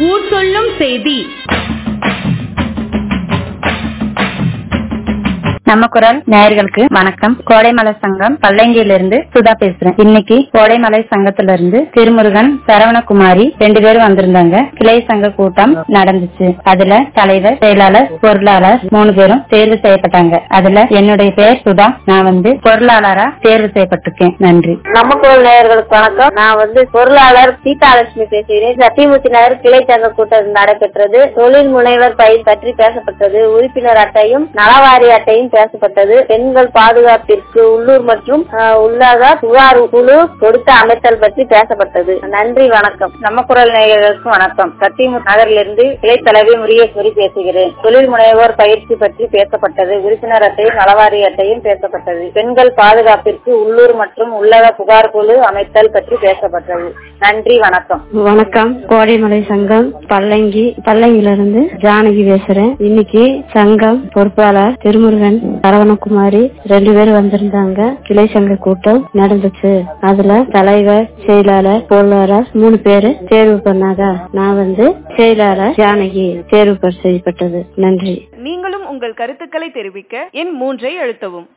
ஊர் சொல்லும் செய்தி நம்ம குரல் நேயர்களுக்கு வணக்கம் கோடைமலை சங்கம் பல்லங்கியிலிருந்து சுதா பேசுறேன் இன்னைக்கு கோடைமலை சங்கத்துல இருந்து திருமுருகன் சரவணகுமாரி ரெண்டு பேரும் வந்திருந்தாங்க கிளை சங்க கூட்டம் நடந்துச்சு அதுல தலைவர் செயலாளர் பொருளாளர் மூணு பேரும் தேர்வு செய்யப்பட்டாங்க அதுல என்னுடைய பெயர் சுதா நான் வந்து பொருளாளரா தேர்வு செய்யப்பட்டிருக்கேன் நன்றி நம்ம குரல் நேயர்களுக்கு வணக்கம் நான் வந்து பொருளாளர் சீதாலட்சுமி பேசுகிறேன் சத்தியமூர்த்தி நகர் கிளை சங்க கூட்டம் நடைபெற்றது தொழில் முனைவர் பயிர் பற்றி பேசப்பட்டது உறுப்பினர் அட்டையும் நலவாரி அட்டையும் பேசப்பட்டது பெண்கள் பாதுகாப்பிற்கு உள்ளூர் மற்றும் அஹ், உள்ளாக புகார் குழு கொடுத்த அமைத்தல் பற்றி பேசப்பட்டது நன்றி வணக்கம் நம்ம குரல் நேயர்களுக்கு வணக்கம் சத்தியமூர்த்தி நகரிலிருந்து கிளை தலைவி முருகேஸ்வரி பேசுகிறேன் தொழில் முனைவோர் பயிற்சி பற்றி பேசப்பட்டது உறுப்பினர் அட்டையும் நலவாரி அட்டையும் பேசப்பட்டது பெண்கள் பாதுகாப்பிற்கு உள்ளூர் மற்றும் உள்ளக புகார் குழு அமைத்தல் பற்றி பேசப்பட்டது நன்றி வணக்கம் வணக்கம் கோடைமலை சங்கம் பல்லங்கி பல்லங்கில இருந்து ஜானகி பேசுறேன் இன்னைக்கு சங்கம் பொறுப்பாளர் திருமுருகன் சரவணகுமாரி ரெண்டு பேரும் வந்திருந்தாங்க கிளை சங்க கூட்டம் நடந்துச்சு அதுல தலைவர் செயலாளர் பொருளாளர் மூணு பேரு தேர்வு பண்ணாங்க நான் வந்து செயலாளர் ஜானகி தேர்வு செய்யப்பட்டது நன்றி நீங்களும் உங்கள் கருத்துக்களை தெரிவிக்க எண் மூன்றை அழுத்தவும்